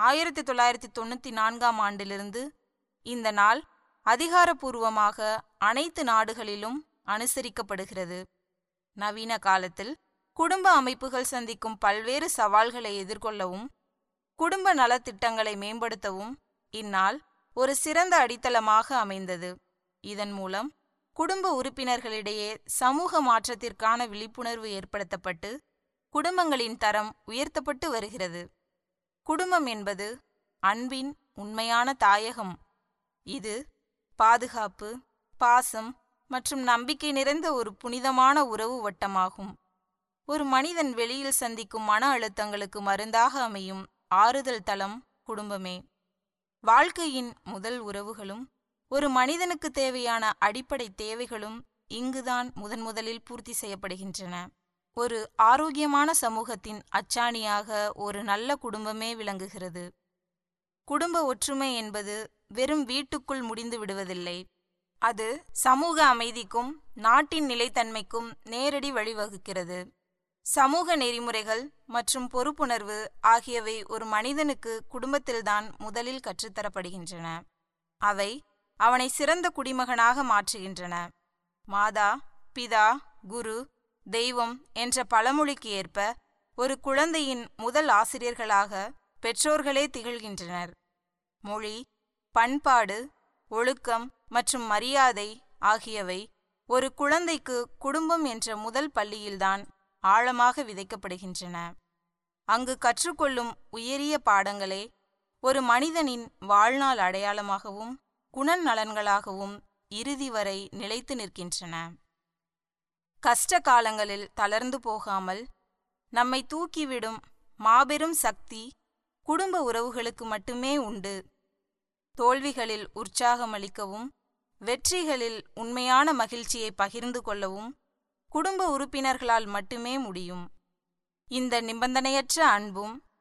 ஆயிரத்தி தொள்ளாயிரத்தி தொண்ணூற்றி நான்காம் ஆண்டிலிருந்து இந்த நாள் அதிகாரப்பூர்வமாக அனைத்து நாடுகளிலும் அனுசரிக்கப்படுகிறது நவீன காலத்தில் குடும்ப அமைப்புகள் சந்திக்கும் பல்வேறு சவால்களை எதிர்கொள்ளவும் குடும்ப நலத்திட்டங்களை மேம்படுத்தவும் இந்நாள் ஒரு சிறந்த அடித்தளமாக அமைந்தது இதன் மூலம் குடும்ப உறுப்பினர்களிடையே சமூக மாற்றத்திற்கான விழிப்புணர்வு ஏற்படுத்தப்பட்டு குடும்பங்களின் தரம் உயர்த்தப்பட்டு வருகிறது குடும்பம் என்பது அன்பின் உண்மையான தாயகம் இது பாதுகாப்பு பாசம் மற்றும் நம்பிக்கை நிறைந்த ஒரு புனிதமான உறவு வட்டமாகும் ஒரு மனிதன் வெளியில் சந்திக்கும் மன அழுத்தங்களுக்கு மருந்தாக அமையும் ஆறுதல் தளம் குடும்பமே வாழ்க்கையின் முதல் உறவுகளும் ஒரு மனிதனுக்கு தேவையான அடிப்படை தேவைகளும் இங்குதான் முதன் முதலில் பூர்த்தி செய்யப்படுகின்றன ஒரு ஆரோக்கியமான சமூகத்தின் அச்சாணியாக ஒரு நல்ல குடும்பமே விளங்குகிறது குடும்ப ஒற்றுமை என்பது வெறும் வீட்டுக்குள் முடிந்து விடுவதில்லை அது சமூக அமைதிக்கும் நாட்டின் நிலைத்தன்மைக்கும் நேரடி வழிவகுக்கிறது சமூக நெறிமுறைகள் மற்றும் பொறுப்புணர்வு ஆகியவை ஒரு மனிதனுக்கு குடும்பத்தில்தான் முதலில் கற்றுத்தரப்படுகின்றன அவை அவனை சிறந்த குடிமகனாக மாற்றுகின்றன மாதா பிதா குரு தெய்வம் என்ற பழமொழிக்கு ஏற்ப ஒரு குழந்தையின் முதல் ஆசிரியர்களாக பெற்றோர்களே திகழ்கின்றனர் மொழி பண்பாடு ஒழுக்கம் மற்றும் மரியாதை ஆகியவை ஒரு குழந்தைக்கு குடும்பம் என்ற முதல் பள்ளியில்தான் ஆழமாக விதைக்கப்படுகின்றன அங்கு கற்றுக்கொள்ளும் உயரிய பாடங்களே ஒரு மனிதனின் வாழ்நாள் அடையாளமாகவும் குணநலன்களாகவும் இறுதி வரை நிலைத்து நிற்கின்றன கஷ்ட காலங்களில் தளர்ந்து போகாமல் நம்மை தூக்கிவிடும் மாபெரும் சக்தி குடும்ப உறவுகளுக்கு மட்டுமே உண்டு தோல்விகளில் உற்சாகமளிக்கவும் வெற்றிகளில் உண்மையான மகிழ்ச்சியை பகிர்ந்து கொள்ளவும் குடும்ப உறுப்பினர்களால் மட்டுமே முடியும் இந்த நிபந்தனையற்ற அன்பும்